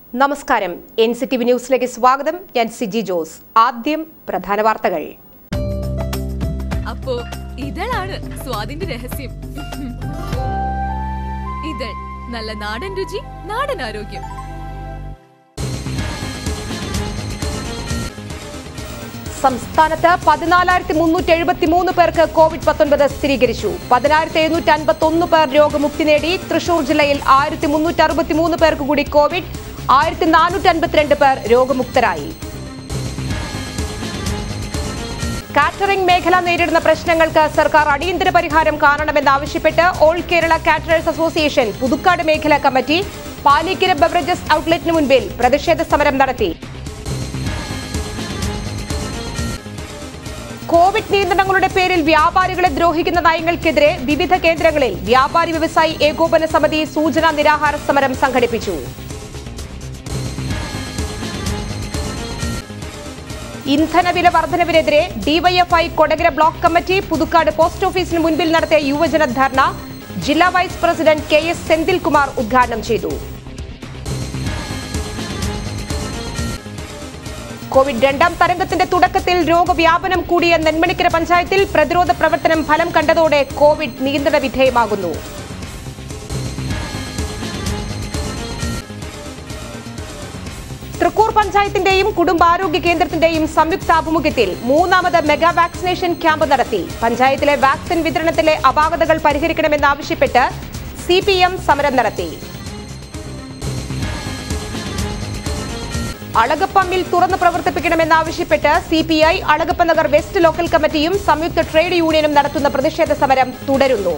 നമസ്കാരം N C T V ന്യൂസിലേക്ക് സ്വാഗതം ഞാൻ സിജി ജോസ് ആദ്യം പ്രധാന വാർത്തകൾ അപ്പോ ഇതളാണ് സ്വാദിന്റെ രഹസ്യം ഇതൾ നല്ല നാടൻ രുചി നാടൻ ആരോഗ്യം സംസ്ഥാനത്ത് പതിനാലായിരത്തി മുന്നൂറ്റി എഴുപത്തി മൂന്ന് പേർക്ക് കോവിഡ് പത്തൊൻപത് സ്ഥിരീകരിച്ചു പതിനായിരത്തി എഴുന്നൂറ്റി അൻപത്തി ഒന്ന് പേർ രോഗമുക്തി നേടി തൃശൂർ ജില്ലയിൽ ആയിരത്തി മുന്നൂറ്റി അറുപത്തി മൂന്ന് പേർക്ക് കൂടി കോവിഡ് ആയിരത്തി നാനൂറ്റി അൻപത്തിരണ്ട് പേർ രോഗമുക്തരായി കാറ്ററിംഗ് മേഖല നേരിടുന്ന പ്രശ്നങ്ങൾക്ക് സർക്കാർ അടിയന്തര പരിഹാരം കാണണമെന്നാവശ്യപ്പെട്ട് all Kerala caterers association Puthukkad മേഖലാ കമ്മിറ്റി പാലിക്കര ബeverages ഔട്ട്ലെറ്റിന് മുൻപിൽ പ്രതിഷേധ സമരം നടത്തി കോവിഡ് നിയന്ത്രണങ്ങളുടെ പേരിൽ വ്യാപാരികളെ ദ്രോഹിക്കുന്ന നയങ്ങൾക്കെതിരെ വിവിധ കേന്ദ്രങ്ങളിൽ വ്യാപാരി വ്യവസായി ഏകോപന സമിതി സൂചനാ നിരാഹാര സമരം സംഘടിപ്പിച്ചു ഇന്ധനവില വർധനവിനെതിരെ DYFI Kodakara block committee Puthukkad post ഓഫീസിന് മുൻപിൽ നടത്തിയ യുവജന ധർണ ജില്ലാ vice president K S Senthilkumar ഉദ്ഘാടനം ചെയ്തു കോവിഡ് രണ്ടാം തരംഗത്തിന്റെ തുടക്കത്തിൽ രോഗവ്യാപനം കൂടിയ നെന്മണിക്കര പഞ്ചായത്തിൽ പ്രതിരോധ പ്രവർത്തനം ഫലം കണ്ടതോടെ കോവിഡ് നിയന്ത്രണ വിധേയമാകുന്നു തൃക്കൂർ പഞ്ചായത്തിന്റെയും കുടുംബാരോഗ്യ കേന്ദ്രത്തിന്റെയും സംയുക്താഭിമുഖ്യത്തിൽ മൂന്നാമത് മെഗാ വാക്സിനേഷൻ ക്യാമ്പ് നടത്തി പഞ്ചായത്തിലെ വാക്സിൻ വിതരണത്തിലെ അപാകതകൾ പരിഹരിക്കണമെന്നാവശ്യപ്പെട്ട് സി പി എം സമരം നടത്തി അളഗപ്പ മിൽ തുറന്ന് പ്രവർത്തിപ്പിക്കണമെന്നാവശ്യപ്പെട്ട് C P I Alagappa Nagar west local കമ്മിറ്റിയും സംയുക്ത ട്രേഡ് യൂണിയനും നടത്തുന്ന പ്രതിഷേധ സമരം തുടരുന്നു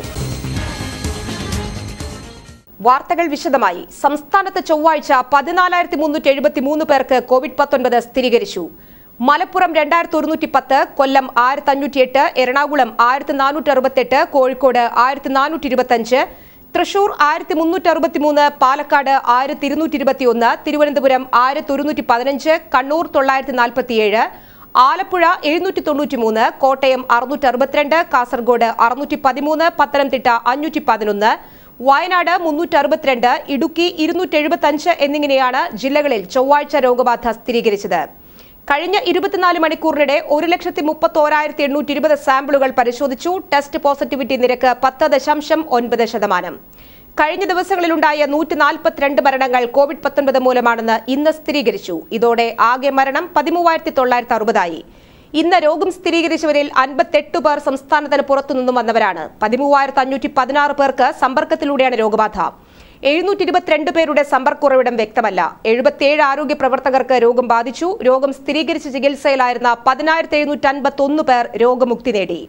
വാർത്തകൾ വിശദമായി സംസ്ഥാനത്ത് ചൊവ്വാഴ്ച പതിനാലായിരത്തി മുന്നൂറ്റി എഴുപത്തി മൂന്ന് പേർക്ക് കോവിഡ് പത്തൊൻപത് സ്ഥിരീകരിച്ചു മലപ്പുറം രണ്ടായിരത്തി ഒരുന്നൂറ്റി പത്ത് കൊല്ലം ആയിരത്തി അഞ്ഞൂറ്റിയെട്ട് എറണാകുളം ആയിരത്തി നാനൂറ്റി അറുപത്തെട്ട് കോഴിക്കോട് ആയിരത്തി നാനൂറ്റി ഇരുപത്തഞ്ച് തൃശൂർ ആയിരത്തി മുന്നൂറ്റി അറുപത്തിമൂന്ന് പാലക്കാട് ആയിരത്തി ഇരുന്നൂറ്റി ഇരുപത്തിയൊന്ന് തിരുവനന്തപുരം ആയിരത്തി ഒരുന്നൂറ്റി പതിനഞ്ച് കണ്ണൂർ തൊള്ളായിരത്തി നാൽപ്പത്തിയേഴ് ആലപ്പുഴ എഴുന്നൂറ്റി തൊണ്ണൂറ്റിമൂന്ന് കോട്ടയം അറുന്നൂറ്റി അറുപത്തിരണ്ട് കാസർഗോഡ് അറുന്നൂറ്റി പതിമൂന്ന് പത്തനംതിട്ട അഞ്ഞൂറ്റി പതിനൊന്ന് വയനാട് മുന്നൂറ്റി അറുപത്തിരണ്ട് ഇടുക്കി ഇരുന്നൂറ്റി എഴുപത്തഞ്ച് എന്നിങ്ങനെയാണ് ജില്ലകളിൽ ചൊവ്വാഴ്ച രോഗബാധ സ്ഥിരീകരിച്ചത് കഴിഞ്ഞ ഇരുപത്തിനാല് മണിക്കൂറിനിടെ ഒരു ലക്ഷത്തി മുപ്പത്തോരായിരത്തി എണ്ണൂറ്റി ഇരുപത് സാമ്പിളുകൾ പരിശോധിച്ചു ടെസ്റ്റ് പോസിറ്റിവിറ്റി നിരക്ക് പത്ത് ദശാംശം ഒൻപത് ശതമാനം കഴിഞ്ഞ ദിവസങ്ങളിലുണ്ടായ നൂറ്റി നാൽപ്പത്തിരണ്ട് മരണങ്ങൾ കോവിഡ് പത്തൊൻപത് മൂലമാണെന്ന് ഇന്ന് സ്ഥിരീകരിച്ചു ഇതോടെ ആകെ മരണം പതിമൂവായിരത്തി തൊള്ളായിരത്തി അറുപതായി ഇന്ന് രോഗം സ്ഥിരീകരിച്ചവരിൽ അൻപത്തെട്ട് പേർ സംസ്ഥാനത്തിന് പുറത്തുനിന്നും വന്നവരാണ് പതിമൂവായിരത്തി അഞ്ഞൂറ്റി പതിനാറ് പേർക്ക് സമ്പർക്കത്തിലൂടെയാണ് രോഗബാധ എഴുന്നൂറ്റി ഇരുപത്തിരണ്ട് പേരുടെ സമ്പർക്കുറവിടം വ്യക്തമല്ല എഴുപത്തിയേഴ് ആരോഗ്യ പ്രവർത്തകർക്ക് രോഗം ബാധിച്ചു രോഗം സ്ഥിരീകരിച്ച് ചികിത്സയിലായിരുന്ന പതിനായിരത്തി എഴുന്നൂറ്റി അൻപത്തി ഒന്ന് പേർ രോഗമുക്തി നേടി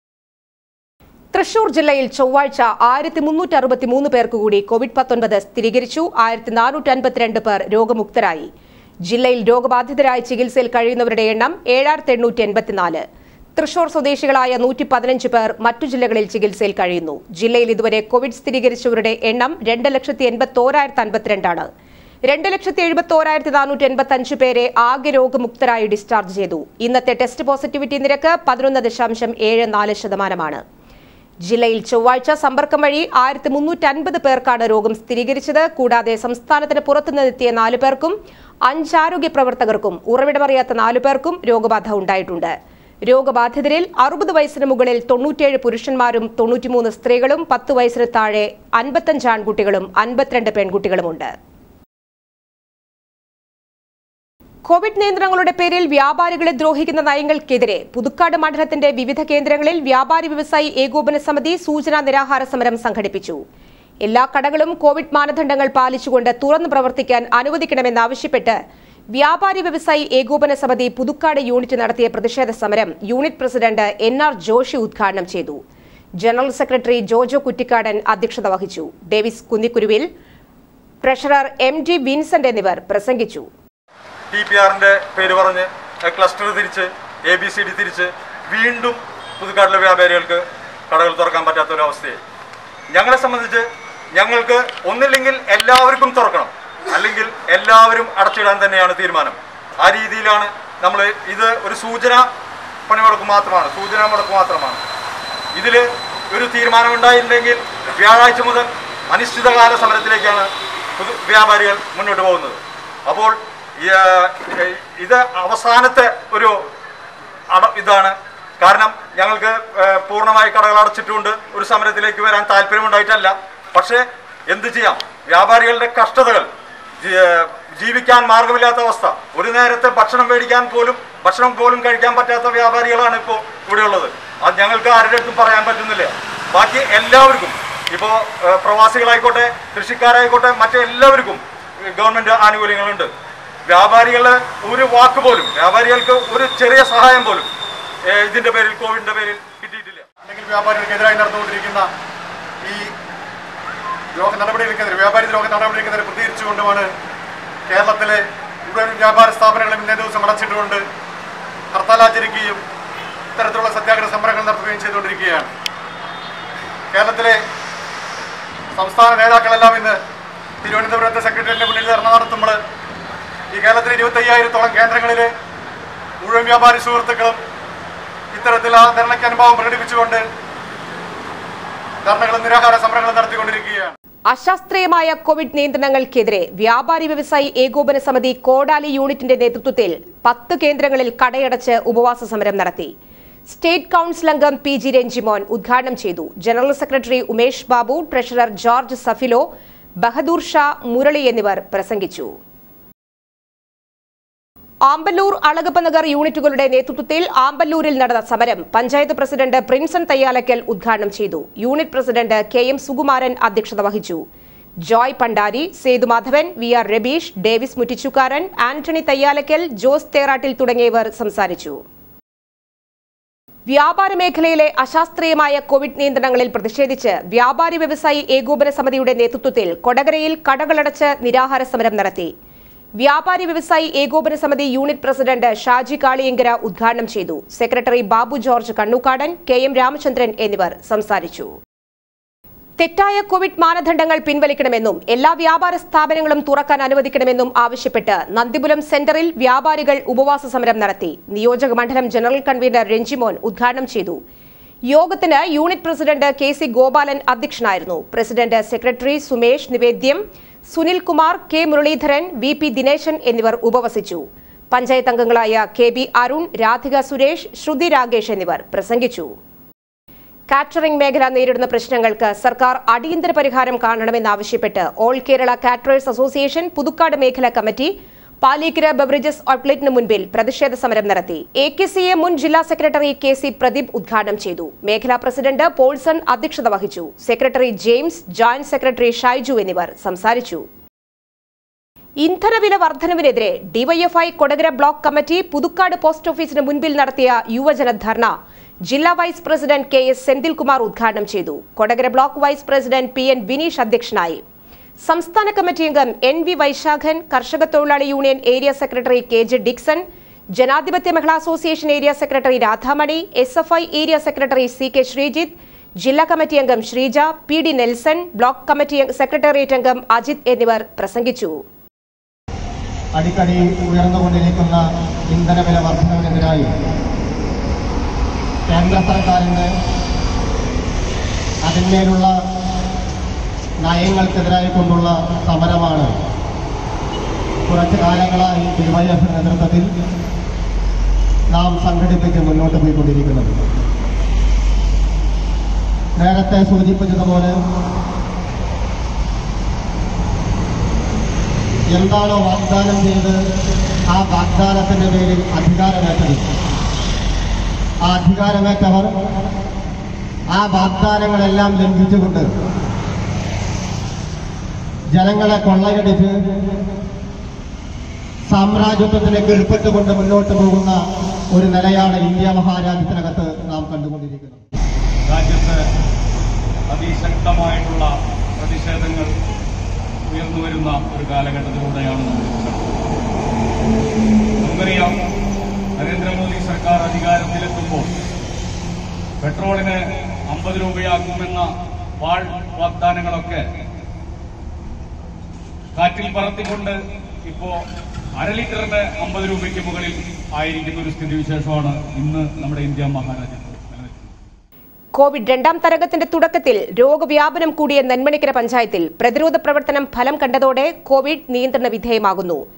തൃശൂർ ജില്ലയിൽ ചൊവ്വാഴ്ച ആയിരത്തി മുന്നൂറ്റി അറുപത്തി മൂന്ന് പേർക്ക് കൂടി കോവിഡ് പത്തൊൻപത് സ്ഥിരീകരിച്ചു ആയിരത്തി നാനൂറ്റി അൻപത്തിരണ്ട് പേർ രോഗമുക്തരായി ജില്ലയിൽ രോഗബാധിതരായി ചികിത്സയിൽ കഴിയുന്നവരുടെ എണ്ണം ഏഴായിരത്തി എണ്ണൂറ്റി എൺപത്തിനാല് തൃശൂർ സ്വദേശികളായ നൂറ്റി പതിനഞ്ച് പേർ മറ്റു ജില്ലകളിൽ ചികിത്സയിൽ കഴിയുന്നു ജില്ലയിൽ ഇതുവരെ കോവിഡ് സ്ഥിരീകരിച്ചവരുടെ എണ്ണം രണ്ട് ലക്ഷത്തി എൺപത്തോരായിരത്തി അൻപത്തിരണ്ടാണ് രണ്ട് ലക്ഷത്തി എഴുപത്തോരായിരത്തി നാനൂറ്റി എൺപത്തി അഞ്ച് പേരെ ആകെ രോഗമുക്തരായി ഡിസ്ചാർജ് ചെയ്തു ഇന്നത്തെ ടെസ്റ്റ് പോസിറ്റിവിറ്റി നിരക്ക് പതിനൊന്ന് ദശാംശം ഏഴ് നാല് ശതമാനമാണ് ജില്ലയിൽ ചൊവ്വാഴ്ച സമ്പർക്കം വഴി ആയിരത്തി മുന്നൂറ്റി അൻപത് പേർക്കാണ് രോഗം സ്ഥിരീകരിച്ചത് കൂടാതെ സംസ്ഥാനത്തിന് പുറത്തുനിന്നെത്തിയ നാലു പേർക്കും അഞ്ച് ആരോഗ്യ പ്രവർത്തകർക്കും ഉറവിടമറിയാത്ത നാലു പേർക്കും രോഗബാധ ഉണ്ടായിട്ടുണ്ട് രോഗബാധിതരിൽ അറുപത് വയസ്സിന് മുകളിൽ തൊണ്ണൂറ്റിയേഴ് പുരുഷന്മാരും തൊണ്ണൂറ്റിമൂന്ന് സ്ത്രീകളും പത്ത് വയസ്സിന് താഴെ അൻപത്തഞ്ച് ആൺകുട്ടികളും അൻപത്തിരണ്ട് പെൺകുട്ടികളുമുണ്ട് കോവിഡ് നിയന്ത്രണങ്ങളുടെ പേരിൽ വ്യാപാരികളെ ദ്രോഹിക്കുന്ന നയങ്ങൾക്കെതിരെ പുതുക്കാട് മണ്ഡലത്തിന്റെ വിവിധ കേന്ദ്രങ്ങളിൽ വ്യാപാരി വ്യവസായി ഏകോപന സമിതി സൂചനാ നിരാഹാര സമരം സംഘടിപ്പിച്ചു എല്ലാ കടകളും കോവിഡ് മാനദണ്ഡങ്ങൾ പാലിച്ചുകൊണ്ട് തുറന്നു പ്രവർത്തിക്കാൻ അനുവദിക്കണമെന്നാവശ്യപ്പെട്ട് വ്യാപാരി വ്യവസായി ഏകോപന സമിതി പുതുക്കാട് യൂണിറ്റ് നടത്തിയ പ്രതിഷേധ സമരം unit president N R Joshi ഉദ്ഘാടനം ചെയ്തു ജനറൽ സെക്രട്ടറി ജോജോ കുറ്റിക്കാടൻ അധ്യക്ഷത വഹിച്ചു Davis Kunnikkuruvil treasurer M G Vincent എന്നിവർ പ്രസംഗിച്ചു ടി പി ആറിൻ്റെ പേര് പറഞ്ഞ് ക്ലസ്റ്റർ തിരിച്ച് എ ബി സി ഡി തിരിച്ച് വീണ്ടും പുതുക്കാട്ടിലെ വ്യാപാരികൾക്ക് കടകൾ തുറക്കാൻ പറ്റാത്ത ഒരു അവസ്ഥയായി ഞങ്ങളെ സംബന്ധിച്ച് ഞങ്ങൾക്ക് ഒന്നില്ലെങ്കിൽ എല്ലാവർക്കും തുറക്കണം അല്ലെങ്കിൽ എല്ലാവരും അടച്ചിടാൻ തന്നെയാണ് തീരുമാനം ആ രീതിയിലാണ് നമ്മൾ ഇത് ഒരു സൂചന പണിമുടക്ക് മാത്രമാണ് സൂചനാ മുടക്ക് മാത്രമാണ് ഇതിൽ ഒരു തീരുമാനമുണ്ടായില്ലെങ്കിൽ വ്യാഴാഴ്ച മുതൽ അനിശ്ചിതകാല സമരത്തിലേക്കാണ് പൊതു വ്യാപാരികൾ മുന്നോട്ട് പോകുന്നത് അപ്പോൾ ഈ, ഏഹ്, ഇത് അവസാനത്തെ ഒരു അട ഇതാണ് കാരണം ഞങ്ങൾക്ക് ഏഹ്, പൂർണ്ണമായി കടകൾ അടച്ചിട്ടുകൊണ്ട് ഒരു സമരത്തിലേക്ക് വരാൻ താല്പര്യമുണ്ടായിട്ടല്ല പക്ഷേ എന്ത് ചെയ്യാം വ്യാപാരികളുടെ കഷ്ടതകൾ ജീ- ഏഹ്, ജീവിക്കാൻ മാർഗമില്ലാത്ത അവസ്ഥ ഒരു നേരത്തെ ഭക്ഷണം മേടിക്കാൻ പോലും ഭക്ഷണം പോലും കഴിക്കാൻ പറ്റാത്ത വ്യാപാരികളാണ് ഇപ്പോൾ ഇവിടെയുള്ളത് അത് ഞങ്ങൾക്ക് ആരുടെ അടുത്തും പറയാൻ പറ്റുന്നില്ല ബാക്കി എല്ലാവർക്കും ഇപ്പോൾ പ്രവാസികളായിക്കോട്ടെ കൃഷിക്കാരായിക്കോട്ടെ മറ്റെല്ലാവർക്കും ഗവൺമെൻറ് ആനുകൂല്യങ്ങളുണ്ട് വ്യാപാരികളെ ഒരു വാക്ക് പോലും വ്യാപാരികൾക്ക് ഒരു ചെറിയ സഹായം പോലും ഏഹ്, ഇതിന്റെ പേരിൽ കോവിഡിന്റെ പേരിൽ കിട്ടിയിട്ടില്ല അല്ലെങ്കിൽ വ്യാപാരികൾക്കെതിരായി നടന്നുകൊണ്ടിരിക്കുന്ന ഈ ദ്രോഹ നടപടികൾക്കെതിരെ വ്യാപാരി ദ്രോഹ നടപടികൾക്കെതിരെ പ്രതികരിച്ചുകൊണ്ടുമാണ് കേരളത്തിലെ മുഴുവൻ വ്യാപാര സ്ഥാപനങ്ങളും ഇന്നേ ദിവസം അടച്ചിട്ടുകൊണ്ട് ഹർത്താൽ ആചരിക്കുകയും ഇത്തരത്തിലുള്ള സത്യാഗ്രഹ സമരങ്ങൾ നടത്തുകയും ചെയ്തുകൊണ്ടിരിക്കുകയാണ് കേരളത്തിലെ സംസ്ഥാന നേതാക്കളെല്ലാം ഇന്ന് തിരുവനന്തപുരത്തെ സെക്രട്ടേറിയറ്റിന് മുന്നിൽ ധർണ നടത്തുമ്പോൾ ഈ കേരളത്തിലെ ഇരുപത്തയ്യായിരത്തോളം കേന്ദ്രങ്ങളിലെ മുഴുവൻ വ്യാപാരി സുഹൃത്തുക്കളും ഇത്തരത്തിൽ ആ ധരണയ്ക്ക് അനുഭവം പ്രകടിപ്പിച്ചുകൊണ്ട് ധർണകളും നിരാഹാര സമരങ്ങളും നടത്തിക്കൊണ്ടിരിക്കുകയാണ് അശാസ്ത്രീയമായ കോവിഡ് നിയന്ത്രണങ്ങൾക്കെതിരെ വ്യാപാരി വ്യവസായി ഏകോപന സമിതി കോടാലി യൂണിറ്റിന്റെ നേതൃത്വത്തിൽ പത്ത് കേന്ദ്രങ്ങളിൽ കടയടച്ച് ഉപവാസ സമരം നടത്തി സ്റ്റേറ്റ് കൌൺസിൽ അംഗം പി ജി രഞ്ജിമോൻ ഉദ്ഘാടനം ചെയ്തു general secretary Umesh Babu treasurer George Safilo Bahadur Shah Murali എന്നിവർ പ്രസംഗിച്ചു ആമ്പല്ലൂർ അളഗപ്പ നഗർ യൂണിറ്റുകളുടെ നേതൃത്വത്തിൽ ആമ്പല്ലൂരിൽ നടന്ന സമരം പഞ്ചായത്ത് പ്രസിഡന്റ് പ്രിൻസൺ തയ്യാലക്കൽ ഉദ്ഘാടനം ചെയ്തു unit president K M Sukumaran അധ്യക്ഷത വഹിച്ചു Joy Pandari Sethumadhavan V R Rabeesh Davis Muttichukkaran Antony Thayyalakkal Jose Therattil തുടങ്ങിയവർ സംസാരിച്ചു വ്യാപാര മേഖലയിലെ അശാസ്ത്രീയമായ കോവിഡ് നിയന്ത്രണങ്ങളിൽ പ്രതിഷേധിച്ച് വ്യാപാരി വ്യവസായി ഏകോപന സമിതിയുടെ നേതൃത്വത്തിൽ കൊടകരയിൽ കടകളടച്ച് നിരാഹാര സമരം നടത്തി വ്യാപാരി വ്യവസായി ഏകോപന സമിതി യൂണിറ്റ് പ്രസിഡന്റ് ഷാജി കാളിയങ്കര ഉദ്ഘാടനം ചെയ്തു secretary Babu George Kannukkadan K M Ramachandran എന്നിവർ സംസാരിച്ചു തെറ്റായ കോവിഡ് മാനദണ്ഡങ്ങൾ പിൻവലിക്കണമെന്നും എല്ലാ വ്യാപാര സ്ഥാപനങ്ങളും തുറക്കാൻ അനുവദിക്കണമെന്നും ആവശ്യപ്പെട്ട് നന്ദിപുരം സെന്ററിൽ വ്യാപാരികൾ ഉപവാസ സമരം നടത്തി നിയോജക മണ്ഡലം ജനറൽ കൺവീനർ രഞ്ജിമോൻ ഉദ്ഘാടനം ചെയ്തു യോഗത്തിന് unit president K C Gopalan അധ്യക്ഷനായിരുന്നു president secretary Sumesh Nivedyam Sunil Kumar K Muraleedharan V P Dineshan എന്നിവർ ഉപവസിച്ചു പഞ്ചായത്ത് അംഗങ്ങളായ കെ ബി അരുൺ രാധിക സുരേഷ് ശ്രുതി രാഗേഷ് എന്നിവർ പ്രസംഗിച്ചു കാറ്ററിംഗ് മേഖല നേരിടുന്ന പ്രശ്നങ്ങൾക്ക് സർക്കാർ അടിയന്തര പരിഹാരം കാണണമെന്നാവശ്യപ്പെട്ട് all Kerala caterers association Puthukkad മേഖലാ കമ്മിറ്റി പാലീക്കര ബeverages ഔട്ട്ലെറ്റിന് മുൻപിൽ പ്രതിഷേധ സമരം നടത്തി എ കെ സി എ മുൻ ജില്ലാ സെക്രട്ടറി കെ സി പ്രദീപ് ഉദ്ഘാടനം ചെയ്തു മേഖലാ പ്രസിഡന്റ് പോൾസൺ അധ്യക്ഷത വഹിച്ചു secretary James joint secretary Shaiju എന്നിവർ സംസാരിച്ചു ഇന്ധനവില വർധനവിനെതിരെ DYFI Kodakara block committee Puthukkad post ഓഫീസിന് മുൻപിൽ നടത്തിയ യുവജന ധർണ ജില്ലാ vice president K S Senthilkumar ഉദ്ഘാടനം ചെയ്തു Kodakara block vice president P N Bineesh അധ്യക്ഷനായി സംസ്ഥാന കമ്മിറ്റി അംഗം എൻ വി വൈശാഖൻ കർഷക തൊഴിലാളി union area secretary K J Dixon ജനാധിപത്യ മഹിളാ association area secretary Radhamani S F I area secretary C K Sreejith ജില്ലാ കമ്മിറ്റി അംഗം Sreeja P D Nelson block committee secretariat അംഗം അജിത് എന്നിവർ പ്രസംഗിച്ചു അടിക്കടി ഉയർന്നുകൊണ്ടിരിക്കുന്ന ഇന്ധനവില വർധനവിനെതിരായി കേന്ദ്ര സർക്കാരിൻ്റെ അതിന്മേലുള്ള നയങ്ങൾക്കെതിരായി കൊണ്ടുള്ള സമരമാണ് കുറച്ചു കാലങ്ങളായി ഡിവൈഎഫ് നേതൃത്വത്തിൽ നാം സംഘടിപ്പിച്ച് മുന്നോട്ട് പോയിക്കൊണ്ടിരിക്കുന്നത് നേരത്തെ സൂചിപ്പിച്ചതുപോലെ എന്താണോ വാഗ്ദാനം ചെയ്ത് ആ വാഗ്ദാനത്തിന്റെ പേരിൽ അധികാരമേറ്റത് ആ അധികാരമേറ്റവർ ആ വാഗ്ദാനങ്ങളെല്ലാം ലംഘിച്ചുകൊണ്ട് ജനങ്ങളെ കൊള്ളയടിച്ച് സാമ്രാജ്യത്വത്തിലേക്ക് ഉൾപ്പെട്ടുകൊണ്ട് മുന്നോട്ട് പോകുന്ന ഒരു നിലയാണ് ഇന്ത്യ മഹാരാജ്യത്തിനകത്ത് നാം കണ്ടുകൊണ്ടിരിക്കുന്നത് രാജ്യത്ത് അതിശക്തമായിട്ടുള്ള പ്രതിഷേധങ്ങൾ ഉയർന്നു വരുന്ന ഒരു കാലഘട്ടത്തിലൂടെയാണ് നമ്മൾ കടന്നത്. നമുക്കറിയാം നരേന്ദ്രമോദി സർക്കാർ അധികാരത്തിലെത്തുമ്പോൾ പെട്രോളിന് അമ്പത് രൂപയാക്കുമെന്ന പാൾ വാഗ്ദാനങ്ങളൊക്കെ കാറ്റിൽ പറത്തിക്കൊണ്ട് ഇപ്പോ അര ലിറ്ററിന് അമ്പത് രൂപയ്ക്ക് മുകളിൽ ആയിരിക്കുന്ന ഒരു സ്ഥിതിവിശേഷമാണ് ഇന്ന് നമ്മുടെ ഇന്ത്യ മഹാരാജ്യത്ത് നിലനിൽക്കുന്നത് കോവിഡ് രണ്ടാം തരംഗത്തിന്റെ തുടക്കത്തിൽ രോഗവ്യാപനം കൂടിയ നെന്മണിക്കര പഞ്ചായത്തിൽ പ്രതിരോധ പ്രവർത്തനം ഫലം കണ്ടതോടെ കോവിഡ് നിയന്ത്രണ വിധേയമാകുന്നു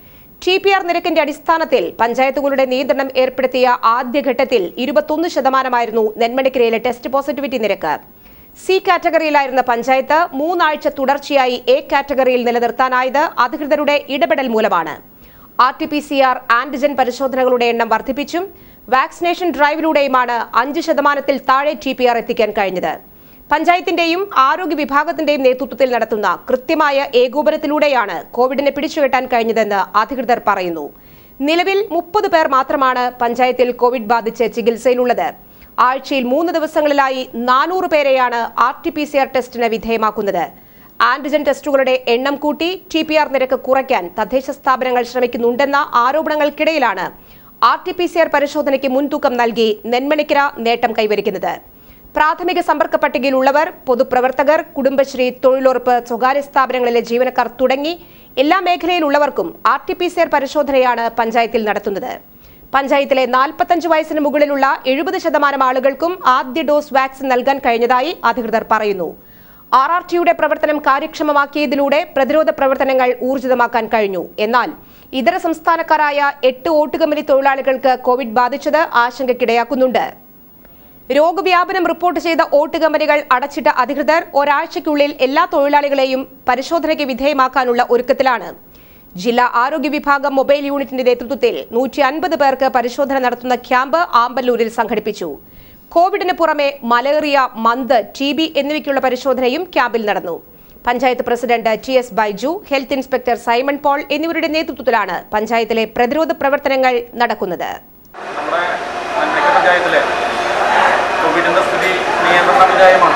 ടി പി ആർ നിരക്കിന്റെ അടിസ്ഥാനത്തിൽ പഞ്ചായത്തുകളുടെ നിയന്ത്രണം ഏർപ്പെടുത്തിയ ആദ്യഘട്ടത്തിൽ ഇരുപത്തൊന്ന് ശതമാനമായിരുന്നു നെന്മണിക്കരയിലെ ടെസ്റ്റ് പോസിറ്റിവിറ്റി നിരക്ക് സി കാറ്റഗറിയിലായിരുന്ന പഞ്ചായത്ത് മൂന്നാഴ്ച തുടർച്ചയായി എ കാറ്റഗറിയിൽ നിലനിർത്താനായത് അധികൃതരുടെ ഇടപെടൽ മൂലമാണ് R T P C R antigen പരിശോധനകളുടെ എണ്ണം വർദ്ധിപ്പിച്ചും വാക്സിനേഷൻ ഡ്രൈവിലൂടെയുമാണ് അഞ്ച് ശതമാനത്തിൽ താഴെ ടി പി ആർ എത്തിക്കാൻ കഴിഞ്ഞത് പഞ്ചായത്തിന്റെയും ആരോഗ്യ വിഭാഗത്തിന്റെയും നേതൃത്വത്തിൽ നടത്തുന്ന കൃത്യമായ ഏകോപനത്തിലൂടെയാണ് കോവിഡിനെ പിടിച്ചുകെട്ടാൻ കഴിഞ്ഞതെന്ന് അധികൃതർ പറയുന്നു നിലവിൽ മുപ്പത് പേർ മാത്രമാണ് പഞ്ചായത്തിൽ കോവിഡ് ബാധിച്ച് ചികിത്സയിലുള്ളത് ആഴ്ചയിൽ മൂന്ന് ദിവസങ്ങളിലായി നാനൂറ് പേരെയാണ് R T P C R ടെസ്റ്റിന് വിധേയമാക്കുന്നത് ആന്റിജൻ ടെസ്റ്റുകളുടെ എണ്ണം കൂട്ടി ടി പി ആർ നിരക്ക് കുറയ്ക്കാൻ തദ്ദേശ സ്ഥാപനങ്ങൾ ശ്രമിക്കുന്നുണ്ടെന്ന ആരോപണങ്ങൾക്കിടയിലാണ് R T P C R പരിശോധനയ്ക്ക് മുൻതൂക്കം നൽകി നെന്മണിക്കര നേട്ടം കൈവരിക്കുന്നത് പ്രാഥമിക സമ്പർക്ക പട്ടികയിലുള്ളവർ പൊതുപ്രവർത്തകർ കുടുംബശ്രീ തൊഴിലുറപ്പ് സ്വകാര്യ സ്ഥാപനങ്ങളിലെ ജീവനക്കാർ തുടങ്ങി എല്ലാ മേഖലയിലുള്ളവർക്കും R T P C R പരിശോധനയാണ് പഞ്ചായത്തിൽ നടത്തുന്നത് പഞ്ചായത്തിലെ നാൽപ്പത്തഞ്ച് വയസ്സിന് മുകളിലുള്ള എഴുപത് ശതമാനം ആളുകൾക്കും ആദ്യ ഡോസ് വാക്സിൻ നൽകാൻ കഴിഞ്ഞതായി അധികൃതർ പറയുന്നു ആർ ആർ ടിയുടെ പ്രവർത്തനം കാര്യക്ഷമമാക്കിയതിലൂടെ പ്രതിരോധ പ്രവർത്തനങ്ങൾ ഊർജിതമാക്കാൻ കഴിഞ്ഞു എന്നാൽ ഇതര സംസ്ഥാനക്കാരായ എട്ട് ഓട്ടുകമ്പനി തൊഴിലാളികൾക്ക് കോവിഡ് ബാധിച്ചത് ആശങ്കയ്ക്കിടയാക്കുന്നുണ്ട് രോഗവ്യാപനം റിപ്പോർട്ട് ചെയ്ത ഓട്ട് കമ്പനികൾ അടച്ചിട്ട അധികൃതർ ഒരാഴ്ചയ്ക്കുള്ളിൽ എല്ലാ തൊഴിലാളികളെയും പരിശോധനയ്ക്ക് വിധേയമാക്കാനുള്ള ഒരുക്കത്തിലാണ് ജില്ലാ ആരോഗ്യ വിഭാഗം മൊബൈൽ യൂണിറ്റിന്റെ നേതൃത്വത്തിൽ നൂറ്റി അൻപത് പേർക്ക് പരിശോധന നടത്തുന്ന ക്യാമ്പ് ആമ്പല്ലൂരിൽ സംഘടിപ്പിച്ചു കോവിഡിന് പുറമെ മലേറിയ മന്ത് ടി ബി എന്നിവയ്ക്കുള്ള പരിശോധനയും ക്യാമ്പിൽ നടന്നു panchayat president T S Baiju health inspector Simon Paul എന്നിവരുടെ നേതൃത്വത്തിലാണ് പഞ്ചായത്തിലെ പ്രതിരോധ പ്രവർത്തനങ്ങൾ നടക്കുന്നത് നമ്മുടെ മഞ്ഞക്ക പഞ്ചായത്തിലെ കോവിഡിന്റെ സ്ഥിതി നിയന്ത്രണ വിധേയമാണ്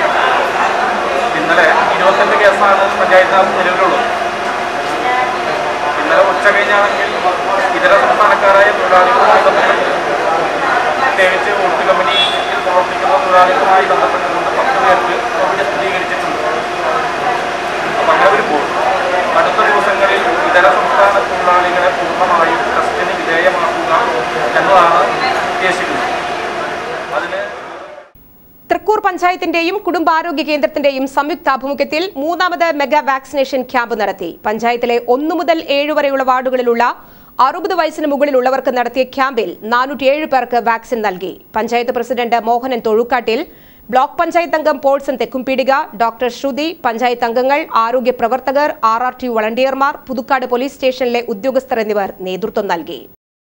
ഇന്നലെ ഇരുപത്തെട്ട് കേസാണ് പഞ്ചായത്ത് നിലവിലുള്ളത് ഇന്നലെ ഉച്ച കഴിഞ്ഞാണെങ്കിൽ ഇതര സംസ്ഥാനക്കാരായ തൊഴിലാളികളുമായി ബന്ധപ്പെട്ട് പ്രത്യേകിച്ച് ഓട്ട് കമ്പനിയിൽ പ്രവർത്തിക്കുന്ന തൊഴിലാളികളുമായി ബന്ധപ്പെട്ടുകൊണ്ട് പത്ത് പേർക്ക് കോവിഡ് സ്ഥിരീകരിച്ചിട്ടുണ്ട് അപ്പം അങ്ങനെ വരുമ്പോൾ അടുത്ത ദിവസങ്ങളിൽ ഇതര സംസ്ഥാന തൊഴിലാളികളെ പൂർണ്ണമായും ടെസ്റ്റിന് വിധേയമാക്കുക എന്നതാണ് ഉദ്ദേശിക്കുന്നത് അതിന് തൃക്കൂർ പഞ്ചായത്തിന്റെയും കുടുംബാരോഗ്യ കേന്ദ്രത്തിന്റെയും സംയുക്താഭിമുഖ്യത്തിൽ മൂന്നാമത് മെഗാ വാക്സിനേഷൻ ക്യാമ്പ് നടത്തി പഞ്ചായത്തിലെ ഒന്നു മുതൽ ഏഴ് വരെയുള്ള വാർഡുകളിലുള്ള അറുപത് വയസ്സിന് മുകളിലുള്ളവർക്ക് നടത്തിയ ക്യാമ്പിൽ നാനൂറ്റിയേഴ് പേർക്ക് വാക്സിൻ നൽകി പഞ്ചായത്ത് പ്രസിഡന്റ് മോഹനൻ തൊഴുക്കാട്ടിൽ ബ്ലോക്ക് പഞ്ചായത്ത് അംഗം പോൾസൺ തെക്കുംപീടിക ഡോക്ടർ ശ്രുതി പഞ്ചായത്ത് അംഗങ്ങൾ ആരോഗ്യ പ്രവർത്തകർ ആർ ആർ ടി വളണ്ടിയർമാർ പുതുക്കാട് പോലീസ് സ്റ്റേഷനിലെ ഉദ്യോഗസ്ഥർ എന്നിവർ നേതൃത്വം നൽകി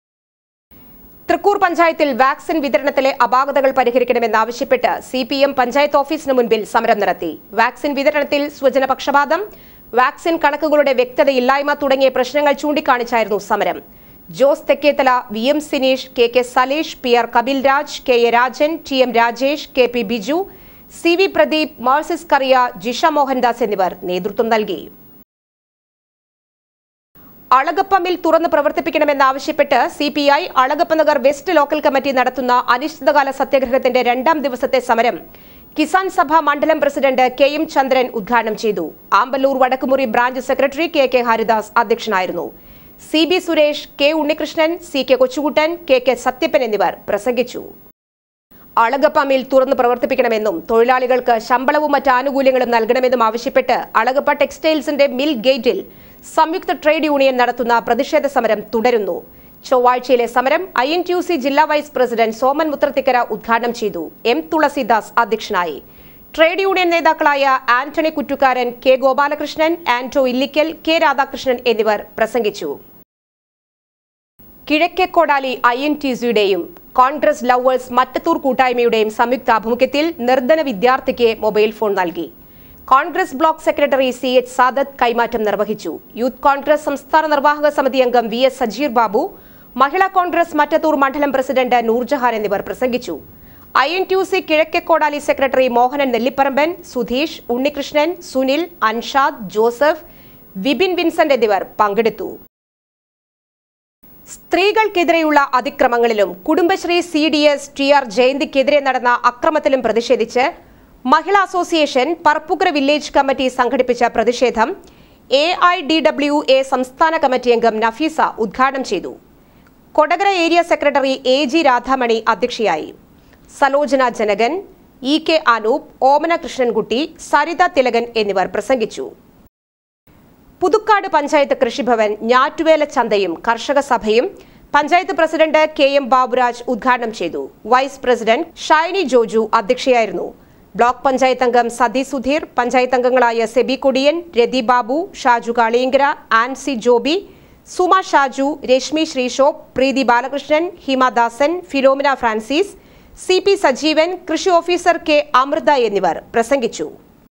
തൃക്കൂർ പഞ്ചായത്തിൽ വാക്സിൻ വിതരണത്തിലെ അപാകതകൾ പരിഹരിക്കണമെന്നാവശ്യപ്പെട്ട് സി പി എം പഞ്ചായത്ത് ഓഫീസിന് മുൻപിൽ സമരം നടത്തി വാക്സിൻ വിതരണത്തിൽ സ്വജന പക്ഷപാതം വാക്സിൻ കണക്കുകളുടെ വ്യക്തതയില്ലായ്മ തുടങ്ങിയ പ്രശ്നങ്ങൾ ചൂണ്ടിക്കാണിച്ചായിരുന്നു സമരം Jose Thekkethala V M Sineesh K K Saleesh P R Kapil Raj K A Rajan T M Rajesh K P Biju C V Pradeep Marcis Kariya Jisha Mohandas എന്നിവർ നേതൃത്വം നൽകി അളഗപ്പ മിൽ തുറന്ന് പ്രവർത്തിപ്പിക്കണമെന്നാവശ്യപ്പെട്ട് C P I Alagappa Nagar west local committee നടത്തുന്ന അനിശ്ചിതകാല സത്യാഗ്രഹത്തിന്റെ രണ്ടാം ദിവസത്തെ സമരം കിസാൻ സഭ മണ്ഡലം പ്രസിഡന്റ് കെ എം ചന്ദ്രൻ ഉദ്ഘാടനം ചെയ്തു Amballoor Vadakkumuri branch secretary K K Haridas അധ്യക്ഷനായിരുന്നു C B Suresh K Unnikrishnan C K Kochukuttan K K Sathyappan എന്നിവർ പ്രസംഗിച്ചു അളഗപ്പ മിൽ തുറന്ന് പ്രവർത്തിപ്പിക്കണമെന്നും തൊഴിലാളികൾക്ക് ശമ്പളവും മറ്റ് ആനുകൂല്യങ്ങളും നൽകണമെന്നും ആവശ്യപ്പെട്ട് അളഗപ്പ ടെക്സ്റ്റൈൽസിന്റെ മിൽ ഗേറ്റിൽ സംയുക്ത ട്രേഡ് യൂണിയൻ നടത്തുന്ന പ്രതിഷേധ സമരം തുടരുന്നു ചൊവ്വാഴ്ചയിലെ സമരം I N T U C ജില്ലാ വൈസ് പ്രസിഡന്റ് സോമൻ മുത്രത്തിക്കര ഉദ്ഘാടനം ചെയ്തു എം തുളസിദാസ് അധ്യക്ഷനായി ട്രേഡ് യൂണിയൻ നേതാക്കളായ Antony Kuttukaran K Gopalakrishnan Anto Illikkal K Radhakrishnan എന്നിവർ പ്രസംഗിച്ചു കിഴക്കേക്കോടാലി ഐ എൻ ടി സിയുടെയും കോൺഗ്രസ് ലവേഴ്സ് മറ്റത്തൂർ കൂട്ടായ്മയുടെയും സംയുക്താഭിമുഖ്യത്തിൽ നിർധന വിദ്യാർത്ഥിക്ക് മൊബൈൽ ഫോൺ നൽകി Congress block secretary C H Sadath കൈമാറ്റം നിർവഹിച്ചു യൂത്ത് കോൺഗ്രസ് സംസ്ഥാന നിർവാഹക സമിതി അംഗം V S Sajeer Babu Mahila Congress Mattathur മണ്ഡലം പ്രസിഡന്റ് നൂർജഹാൻ എന്നിവർ പ്രസംഗിച്ചു I N T U C Kizhakkekodali secretary Mohanan Nellipparamban Sudheesh Unnikrishnan Sunil Anshad Joseph Vipin Vincent എന്നിവർ പങ്കെടുത്തു സ്ത്രീകൾക്കെതിരെയുള്ള അതിക്രമങ്ങളിലും Kudumbashree C D S T R ജയന്തിക്കെതിരെ നടന്ന അക്രമത്തിലും പ്രതിഷേധിച്ച് Mahila association Parppukara village committee സംഘടിപ്പിച്ച പ്രതിഷേധം A I D W A സംസ്ഥാന കമ്മിറ്റി അംഗം നഫീസ ഉദ്ഘാടനം ചെയ്തു Kodakara area secretary A G Radhamani അധ്യക്ഷയായി സലോചന ജനകൻ ഇ കെ അനൂപ് ഓമന കൃഷ്ണൻകുട്ടി സരിത തിലകൻ എന്നിവർ പ്രസംഗിച്ചു പുതുക്കാട് പഞ്ചായത്ത് കൃഷിഭവൻ ഞാറ്റുവേല ചന്തയും കർഷക സഭയും panchayat president K M Baburaj ഉദ്ഘാടനം ചെയ്തു വൈസ് പ്രസിഡന്റ് ഷൈനി ജോജു അധ്യക്ഷയായിരുന്നു ബ്ലോക്ക് പഞ്ചായത്ത് അംഗം സതി സുധീർ പഞ്ചായത്ത് അംഗങ്ങളായ സെബി കൊടിയൻ രതി ബാബു ഷാജു കാളിയങ്കര ആൻസി ജോബി സുമ ഷാജു രശ്മി ശ്രീഷോപ്പ് Preethi Balakrishnan Himadasan Philomina Francis C P Sajeevan കൃഷി ഓഫീസർ കെ അമൃത എന്നിവർ പ്രസംഗിച്ചു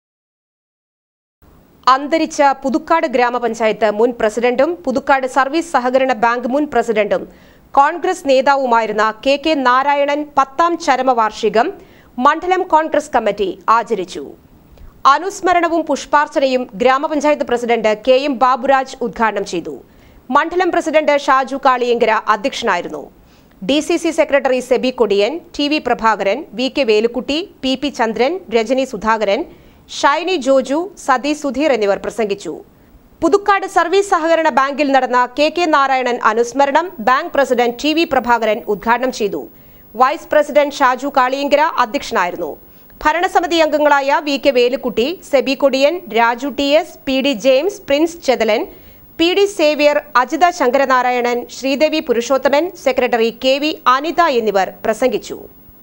അന്തരിച്ച പുതുക്കാട് ഗ്രാമപഞ്ചായത്ത് മുൻ പ്രസിഡന്റും പുതുക്കാട് സർവീസ് സഹകരണ ബാങ്ക് മുൻ പ്രസിഡന്റും കോൺഗ്രസ് നേതാവുമായിരുന്ന കെ കെ നാരായണൻ പത്താം ചരമവാർഷികം മണ്ഡലം കോൺഗ്രസ് കമ്മിറ്റി ആചരിച്ചു അനുസ്മരണവും പുഷ്പാർച്ചനയും ഗ്രാമപഞ്ചായത്ത് പ്രസിഡന്റ് കെ എം ബാബുരാജ് ഉദ്ഘാടനം ചെയ്തു മണ്ഡലം പ്രസിഡന്റ് ഷാജു കാളിയങ്കര അധ്യക്ഷനായിരുന്നു D C C secretary Seby Kodiyan T V Prabhakaran V K Velukkutty P P Chandran Rajani Sudhakaran Shiny Joju Sathi Sudheer എന്നിവർ പ്രസംഗിച്ചു പുതുക്കാട് സർവീസ് സഹകരണ ബാങ്കിൽ നടന്ന കെ കെ നാരായണൻ അനുസ്മരണം bank president T V Prabhakaran ഉദ്ഘാടനം ചെയ്തു വൈസ് പ്രസിഡന്റ് ഷാജു കാളിയങ്കര അധ്യക്ഷനായിരുന്നു ഭരണസമിതി അംഗങ്ങളായ V K Velukkutty Seby Kodiyan Raju T S P D James Prince Chethalan P D Xavier Ajitha Sankaranarayanan Sreedevi Purushothaman secretary K V Anitha എന്നിവർ പ്രസംഗിച്ചു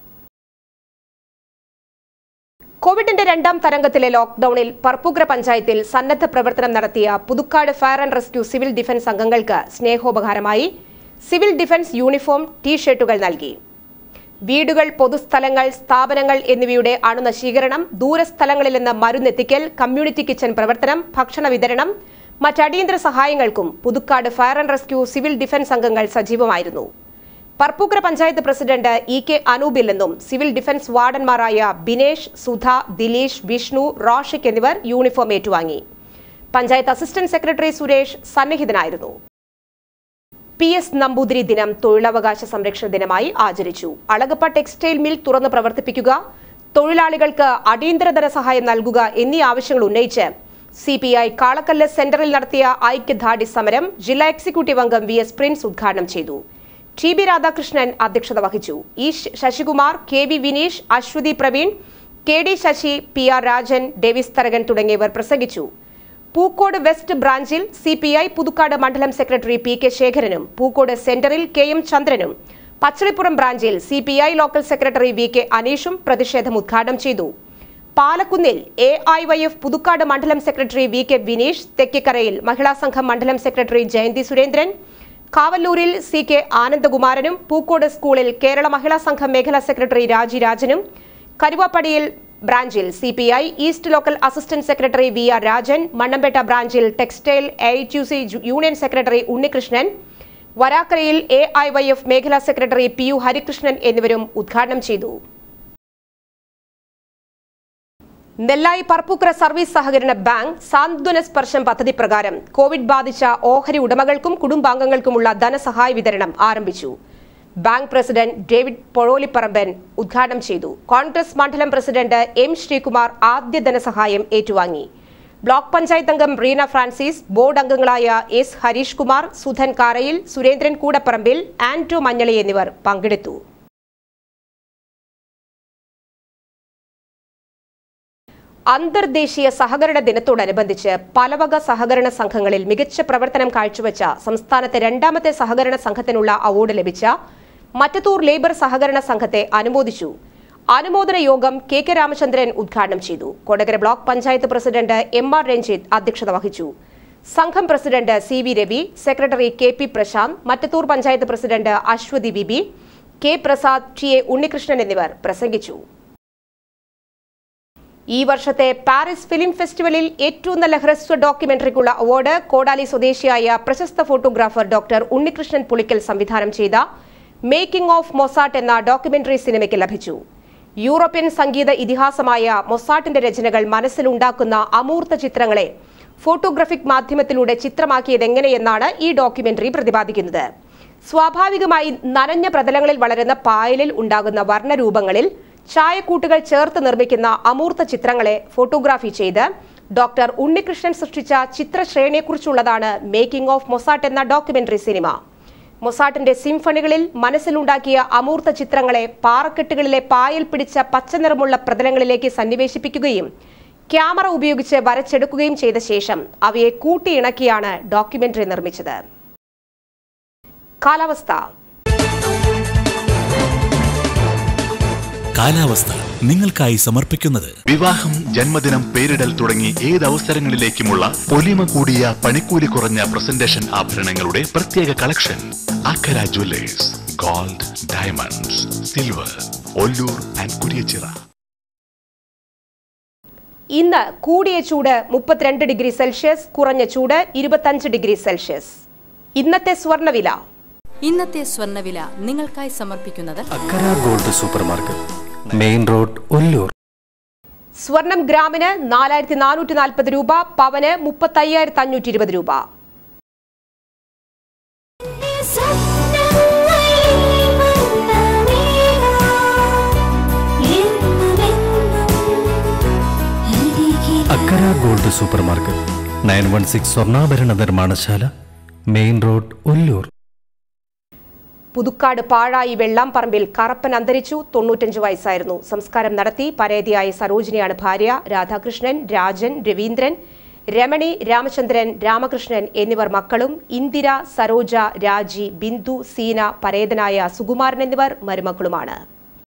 കോവിഡിന്റെ രണ്ടാം തരംഗത്തിലെ ലോക്ഡൌണിൽ പർപ്പുഗ്ര പഞ്ചായത്തിൽ സന്നദ്ധ പ്രവർത്തനം നടത്തിയ Puthukkad fire and rescue civil defence അംഗങ്ങൾക്ക് സ്നേഹോപകാരമായി സിവിൽ ഡിഫൻസ് യൂണിഫോം ടീഷർട്ടുകൾ നൽകി വീടുകൾ പൊതുസ്ഥലങ്ങൾ സ്ഥാപനങ്ങൾ എന്നിവയുടെ അണുനശീകരണം ദൂരസ്ഥലങ്ങളിൽ നിന്ന് മരുന്നെത്തിക്കൽ കമ്മ്യൂണിറ്റി കിച്ചൺ പ്രവർത്തനം ഭക്ഷണ വിതരണം മറ്റ് അടിയന്തര സഹായങ്ങൾക്കും Puthukkad fire and rescue civil defence അംഗങ്ങൾ സജീവമായിരുന്നു Parappukkara panchayat president E K അനൂപിൽ നിന്നും സിവിൽ ഡിഫൻസ് വാർഡന്മാരായ ബിനേഷ് സുധ ദിലീഷ് വിഷ്ണു റോഷിക് എന്നിവർ യൂണിഫോം ഏറ്റുവാങ്ങി പഞ്ചായത്ത് അസിസ്റ്റന്റ് സെക്രട്ടറി സുരേഷ് സന്നിഹിതനായിരുന്നു പി എസ് നമ്പൂതിരി ദിനം തൊഴിലവകാശ സംരക്ഷണ ദിനമായി ആചരിച്ചു അളഗപ്പ ടെക്സ്റ്റൈൽ മിൽ തുറന്ന് പ്രവർത്തിപ്പിക്കുക തൊഴിലാളികൾക്ക് അടിയന്തര ധനസഹായം നൽകുക എന്നീ ആവശ്യങ്ങൾ ഉന്നയിച്ച് സി പി ഐ കാളക്കല്ല് സെന്ററിൽ നടത്തിയ ഐക്യദാർഢ്യ സമരം ജില്ലാ എക്സിക്യൂട്ടീവ് അംഗം വി എസ് പ്രിൻസ് ഉദ്ഘാടനം ചെയ്തു ടി ബി രാധാകൃഷ്ണൻ അധ്യക്ഷത വഹിച്ചു E Sasikumar K V Vineesh Aswathy Praveen K D Sasi P R Rajan Davis Tharakan തുടങ്ങിയവർ പ്രസംഗിച്ചു പൂക്കോട് വെസ്റ്റ് ബ്രാഞ്ചിൽ സി പി ഐ പുതുക്കാട് മണ്ഡലം സെക്രട്ടറി പി കെ ശേഖരനും പൂക്കോട് സെന്ററിൽ കെ എം ചന്ദ്രനും പച്ചളിപ്പുറം ബ്രാഞ്ചിൽ C P I local secretary V K അനീഷും പ്രതിഷേധം ഉദ്ഘാടനം ചെയ്തു പാലക്കുന്നിൽ A I Y F Puthukkad മണ്ഡലം സെക്രട്ടറി വി കെ വിനീഷ് തെക്കിക്കരയിൽ മഹിളാ സംഘം മണ്ഡലം secretary Jayanthi Surendran കാവല്ലൂരിൽ C K ആനന്ദകുമാരനും പൂക്കോട് സ്കൂളിൽ കേരള മഹിളാ സംഘം മേഖലാ സെക്രട്ടറി രാജി രാജനും കരുവാപ്പടിയിൽ ബ്രാഞ്ചിൽ C P I east local assistant secretary V R Rajan Mannampetta ബ്രാഞ്ചിൽ textile A U C union secretary Unnikrishnan വരാക്കരയിൽ എ ഐ വൈ എഫ് മേഖലാ സെക്രട്ടറി പി യു ഹരികൃഷ്ണൻ എന്നിവരും ഉദ്ഘാടനം ചെയ്തു നെല്ലായി പർപ്പുക്കര സർവീസ് സഹകരണ ബാങ്ക് സാന്ത്വന സ്പർശം പദ്ധതി പ്രകാരം കോവിഡ് ബാധിച്ച ഓഹരി ഉടമകൾക്കും കുടുംബാംഗങ്ങൾക്കുമുള്ള ധനസഹായ വിതരണം ആരംഭിച്ചു ബാങ്ക് പ്രസിഡന്റ് ഡേവിഡ് പൊഴോലിപ്പറമ്പൻ ഉദ്ഘാടനം ചെയ്തു കോൺഗ്രസ് മണ്ഡലം പ്രസിഡന്റ് എം ശ്രീകുമാർ ആദ്യ ധനസഹായം ഏറ്റുവാങ്ങി ബ്ലോക്ക് പഞ്ചായത്ത് അംഗം റീന ഫ്രാൻസിസ് ബോർഡ് അംഗങ്ങളായ എസ് ഹരീഷ് കുമാർ സുധൻ കാരയിൽ സുരേന്ദ്രൻ കൂടപ്പറമ്പിൽ ആന്റോ മഞ്ഞളി എന്നിവർ പങ്കെടുത്തു അന്തർദേശീയ സഹകരണ ദിനത്തോടനുബന്ധിച്ച് പലവക സഹകരണ സംഘങ്ങളിൽ മികച്ച പ്രവർത്തനം കാഴ്ചവെച്ച സംസ്ഥാനത്തെ രണ്ടാമത്തെ സഹകരണ സംഘത്തിനുള്ള അവാർഡ് ലഭിച്ച മറ്റത്തൂർ ലേബർ സഹകരണ സംഘത്തെ അനുമോദിച്ചു അനുമോദന യോഗം കെ കെ രാമചന്ദ്രൻ ഉദ്ഘാടനം ചെയ്തു Kodakara block panchayat president M R Ranjith അധ്യക്ഷത വഹിച്ചു സംഘം president C V Ravi secretary K P Prasanth Mattathur panchayat president Aswathy Bibi K Prasad T A Unnikrishnan എന്നിവർ പ്രസംഗിച്ചു ഈ വർഷത്തെ പാരീസ് ഫിലിം ഫെസ്റ്റിവലിൽ ഏറ്റവും നല്ല ഹ്രസ്വ ഡോക്യുമെന്ററിക്കുള്ള അവാർഡ് കോടാലി സ്വദേശിയായ പ്രശസ്ത ഫോട്ടോഗ്രാഫർ ഡോക്ടർ ഉണ്ണികൃഷ്ണൻ പുളിക്കൽ സംവിധാനം ചെയ്ത മേക്കിംഗ് ഓഫ് മൊസാട്ട് എന്ന ഡോക്യുമെന്ററി സിനിമയ്ക്ക് ലഭിച്ചു യൂറോപ്യൻ സംഗീത ഇതിഹാസമായ മൊസാട്ടിന്റെ രചനകൾ മനസ്സിലുണ്ടാക്കുന്ന അമൂർത്ത ചിത്രങ്ങളെ ഫോട്ടോഗ്രാഫിക് മാധ്യമത്തിലൂടെ ചിത്രമാക്കിയതെങ്ങനെയെന്നാണ് ഈ ഡോക്യുമെന്ററി പ്രതിപാദിക്കുന്നത് സ്വാഭാവികമായി നനഞ്ഞ പ്രതലങ്ങളിൽ വളരുന്ന പായലിൽ ഉണ്ടാകുന്ന വർണ്ണരൂപങ്ങളിൽ ചായക്കൂട്ടുകൾ ചേർത്ത് നിർമ്മിക്കുന്ന അമൂർത്ത ചിത്രങ്ങളെ ഫോട്ടോഗ്രാഫി ചെയ്ത് ഡോക്ടർ ഉണ്ണികൃഷ്ണൻ സൃഷ്ടിച്ച ചിത്രശ്രേണിയെക്കുറിച്ചുള്ളതാണ് മേക്കിംഗ് ഓഫ് മൊസാട്ട് എന്ന ഡോക്യുമെന്ററി സിനിമ മൊസാട്ടിന്റെ സിംഫണികളിൽ മനസ്സിലുണ്ടാക്കിയ അമൂർത്ത ചിത്രങ്ങളെ പാറക്കെട്ടുകളിലെ പായൽ പിടിച്ച പച്ചനിറമുള്ള പ്രതലങ്ങളിലേക്ക് സന്നിവേശിപ്പിക്കുകയും ക്യാമറ ഉപയോഗിച്ച് വരച്ചെടുക്കുകയും ചെയ്ത ശേഷം അവയെ കൂട്ടിയിണക്കിയാണ് ഡോക്യുമെന്ററി നിർമ്മിച്ചത് കാലാവസ്ഥ കാലാവസ്ഥ നിങ്ങൾക്കായി സമർപ്പിക്കുന്നത് വിവാഹം ജന്മദിനം പേരിടൽ തുടങ്ങി ഏത് അവസരങ്ങളിലേക്കുമുള്ള പൊലിമ കൂടിയ പണിക്കൂലി കുറഞ്ഞ പ്രസന്റേഷൻ ആഭരണങ്ങളുടെ പ്രത്യേക collection Akkara jewellers gold diamonds silver Ollur and Kuriachira ഇന്ന് കൂടിയ ചൂട് മുപ്പത്തിരണ്ട് ഡിഗ്രി സെൽഷ്യസ് കുറഞ്ഞ ചൂട് ഇരുപത്തഞ്ച് ഡിഗ്രി സെൽഷ്യസ് ഇന്നത്തെ സ്വർണ്ണവില ഇന്നത്തെ സ്വർണ്ണവില നിങ്ങൾക്കായി സമർപ്പിക്കുന്നത് Akkara gold super market main road Ollur സ്വർണം ഗ്രാമിന് നാലായിരത്തി നാനൂറ്റി നാൽപ്പത് രൂപ പവന് മുപ്പത്തി അയ്യായിരത്തി അഞ്ഞൂറ്റി ഇരുപത് രൂപ Akkara gold super market nine one six സ്വർണ്ണാഭരണ നിർമ്മാണശാല മെയിൻ റോഡ് ഒല്ലൂർ പുതുക്കാട് പാഴായി വെള്ളാംപറമ്പിൽ കറപ്പൻ അന്തരിച്ചു തൊണ്ണൂറ്റഞ്ച് വയസ്സായിരുന്നു സംസ്കാരം നടത്തി പരേതിയായ സരോജിനിയാണ് ഭാര്യ രാധാകൃഷ്ണൻ രാജൻ രവീന്ദ്രൻ രമണി രാമചന്ദ്രൻ രാമകൃഷ്ണൻ എന്നിവർ മക്കളും ഇന്ദിര സരോജ രാജി ബിന്ദു സീന പരേതനായ സുകുമാരൻ എന്നിവർ മരുമക്കളുമാണ്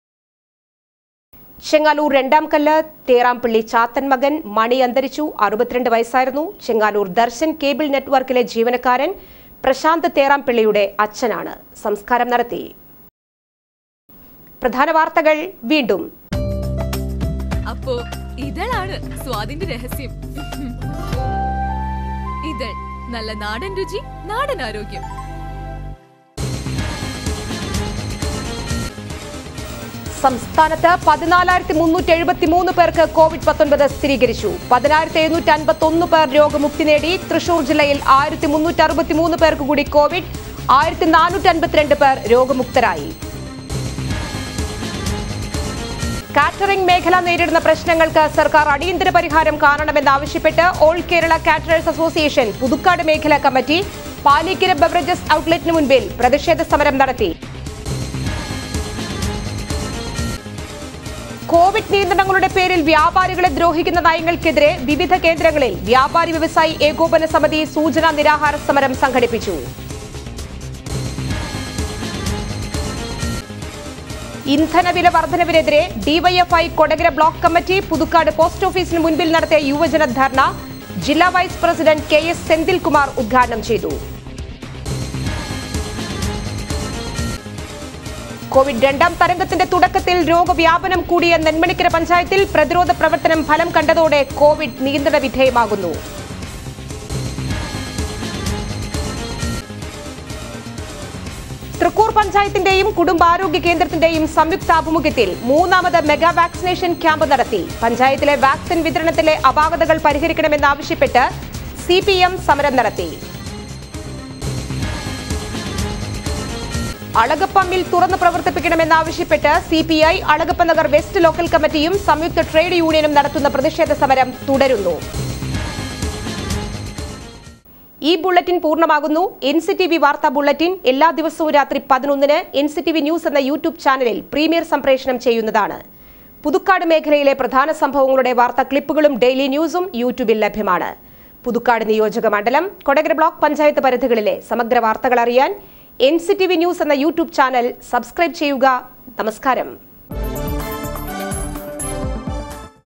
ചെങ്ങാലൂർ രണ്ടാം കല്ല് തേറാംപള്ളി ചാത്തൻ മകൻ മണി അന്തരിച്ചു അറുപത്തിരണ്ട് വയസ്സായിരുന്നു ചെങ്ങാലൂർ ദർശൻ കേബിൾ നെറ്റ്വർക്കിലെ ജീവനക്കാരൻ പ്രശാന്ത് തേറാംപിള്ളിയുടെ അച്ഛനാണ് സംസ്കാരം നടത്തി പ്രധാന വാർത്തകൾ വീണ്ടും അപ്പോ ഇതളാണ് സ്വാദിന്റെ രഹസ്യം ഇതൾ നല്ല നാടൻ രുചി നാടൻ ആരോഗ്യം സംസ്ഥാനത്ത് പതിനാലായിരത്തി മുന്നൂറ്റി എഴുപത്തി മൂന്ന് പേർക്ക് കോവിഡ് പത്തൊൻപത് സ്ഥിരീകരിച്ചു പതിനായിരത്തി എഴുന്നൂറ്റി അൻപത്തി ഒന്ന് പേർ രോഗമുക്തി നേടി തൃശൂർ ജില്ലയിൽ ആയിരത്തി മുന്നൂറ്റി അറുപത്തി മൂന്ന് പേർക്ക് കൂടി കോവിഡ് ആയിരത്തി നാനൂറ്റി അൻപത്തിരണ്ട് പേർ രോഗമുക്തരായി കാറ്ററിംഗ് മേഖല നേരിടുന്ന പ്രശ്നങ്ങൾക്ക് സർക്കാർ അടിയന്തര പരിഹാരം കാണണമെന്നാവശ്യപ്പെട്ട് all Kerala caterers association Puthukkad മേഖല കമ്മിറ്റി പാലിക്കര ബeverages ഔട്ട്ലെറ്റിന് മുൻപിൽ പ്രതിഷേധ സമരം നടത്തി കോവിഡ് നിയന്ത്രണങ്ങളുടെ പേരിൽ വ്യാപാരികളെ ദ്രോഹിക്കുന്ന നയങ്ങൾക്കെതിരെ വിവിധ കേന്ദ്രങ്ങളിൽ വ്യാപാരി വ്യവസായി ഏകോപന സമിതി സൂചനാ നിരാഹാര സമരം സംഘടിപ്പിച്ചു ഇന്ധനവില വർധനവിനെതിരെ DYFI Kodakara block committee Puthukkad post ഓഫീസിന് മുൻപിൽ നടത്തിയ യുവജന ധർണ ജില്ലാ vice president K S Senthilkumar ഉദ്ഘാടനം ചെയ്തു കോവിഡ് രണ്ടാം തരംഗത്തിന്റെ തുടക്കത്തിൽ രോഗവ്യാപനം കൂടിയ നെന്മണിക്കര പഞ്ചായത്തിൽ പ്രതിരോധ പ്രവർത്തനം ഫലം കണ്ടതോടെ കോവിഡ് നിയന്ത്രണ വിധേയമാകുന്നു തൃക്കൂർ പഞ്ചായത്തിന്റെയും കുടുംബാരോഗ്യ കേന്ദ്രത്തിന്റെയും സംയുക്താഭിമുഖ്യത്തിൽ മൂന്നാമത് മെഗാ വാക്സിനേഷൻ ക്യാമ്പ് നടത്തി പഞ്ചായത്തിലെ വാക്സിൻ വിതരണത്തിലെ അപാകതകൾ പരിഹരിക്കണമെന്നാവശ്യപ്പെട്ട് സി പി എം സമരം നടത്തി അളഗപ്പ മിൽ തുറന്ന് പ്രവർത്തിപ്പിക്കണമെന്നാവശ്യപ്പെട്ട് C P I Alagappa Nagar west local കമ്മിറ്റിയും സംയുക്ത ട്രേഡ് യൂണിയനും നടത്തുന്ന പ്രതിഷേധ സമരം തുടരുന്നു ഈ ബുള്ളറ്റിൻ പൂർണ്ണമാകുന്നു എൻ സി ടി വി വാർത്താ ബുള്ളറ്റിൻ എല്ലാ ദിവസവും രാത്രി പതിനൊന്നിന് N C T V news എന്ന യൂട്യൂബ് ചാനലിൽ പ്രീമിയർ സംപ്രേഷണം ചെയ്യുന്നതാണ് പുതുക്കാട് മേഖലയിലെ പ്രധാന സംഭവങ്ങളുടെ വാർത്താ ക്ലിപ്പുകളും ഡെയിലി ന്യൂസും യൂട്യൂബിൽ ലഭ്യമാണ് പുതുക്കാട് നിയോജക മണ്ഡലം കൊടകര ബ്ലോക്ക് പഞ്ചായത്ത് പരിധികളിലെ സമഗ്ര വാർത്തകൾ അറിയാൻ N C T V news എന്ന യൂട്യൂബ് ചാനൽ സബ്സ്ക്രൈബ് ചെയ്യുക നമസ്കാരം